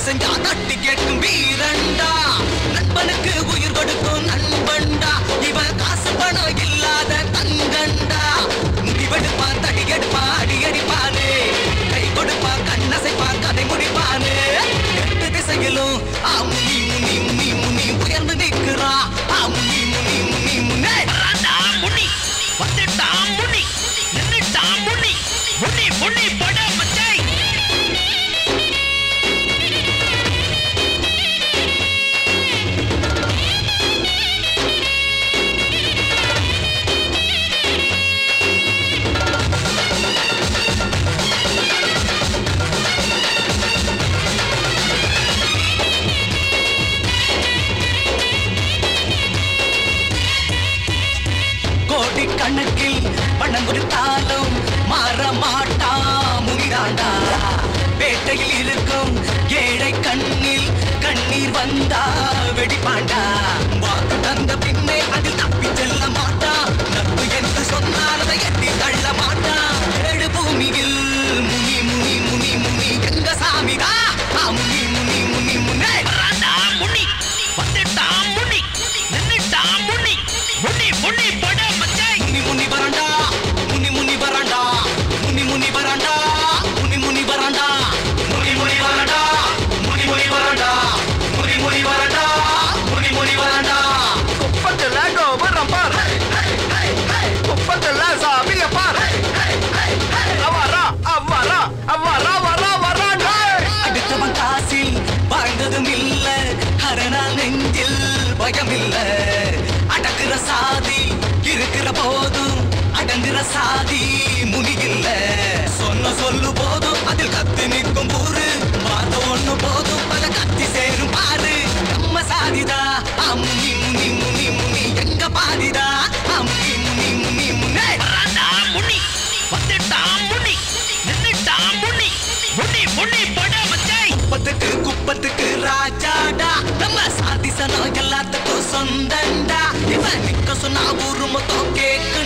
செஞ்சா தட்டி கேட்கும் வீரண்டா நண்பனுக்கு உயிர் கொடுக்கும் நண்பன்டா இவன் காசு பணம் இல்லாத தங்கண்டா முடிவெடுப்பான் தடி எடுப்பான் அடி அடிப்பானே கை கொடுப்பான் கண்ணசைப்பான் கதை முடிப்பானே எட்டு திசையிலும் ஆ முனி முனி முனி முனி உயர்ந்து நிற்கிறா ஆ முனி முனி முனி முனே வராண்டா முனி வந்துட்டா முனி நின்னுட்டா முனி முனி முனி பட மச்சாய் கோடி கணக்கில் பணம் கொடுத்தாலும் மாற மாட்டான் முனிதாண்டா பேட்டையில் இருக்கும் ஏழை கண்ணில் கண்ணீர் வந்தா வெடிப்பாண்டா வாக்கு தந்த பின்னே அதில் தப்பி செல்ல மாட்டான் நட்பு என்று சொன்னால் அதை எட்டி தள்ள மாட்டான் ஏழு பூமியில் முனி முனி முனி முனி எங்க சாமிதா ஆ, முனி முனி முனி முனே வராண்டா முனி வந்துட்டா முனி நின்னுட்டா முனி முனி முனி பட மச்சாய் முனி முனி வரண்டா முனி முனி வரண்டா முனி முனி வரண்டா முனி முனி வரண்டா முனி முனி வரண்டா முனி முனி வரண்டா முனி முனி வரண்டா முனி முனி வரண்டா குப்பத்துல கோபுரம் பார் குப்பத்துல சாமிய பார் அவரா அவரா அவரா வரா வராண்டா அடுத்தவன் காசில் வாழ்ந்ததும் இல்ல ஹரனால் நெஞ்சில் பயம் இல்ல அடக்குற சாதி இருக்கிற போதும் அடங்குற சாதி முனியில்ல சொன்ன சொல்லு போதும் அதில் கத்தி நிற்கும் ஊரு வார்த்தை ஒண்ணு போதும் பல கத்தி சேரும் பாரு நம்ம சாதிதா ஆ, முனி முனி முனி முனி எங்க பாதிதா ஆ, முனி முனி முனி முனே வராண்டா முனி வந்துட்டா முனி நின்னுட்டா முனி முனி முனி பட மச்சாய் குப்பத்துக்கு குப்பத்துக்கு ராஜாடா நம்ம சாதி சனம் எல்லாத்துக்கும் சொந்தண்டா இவன் நிக்க சொன்னா ஊரு மொத்தம் கேக்கு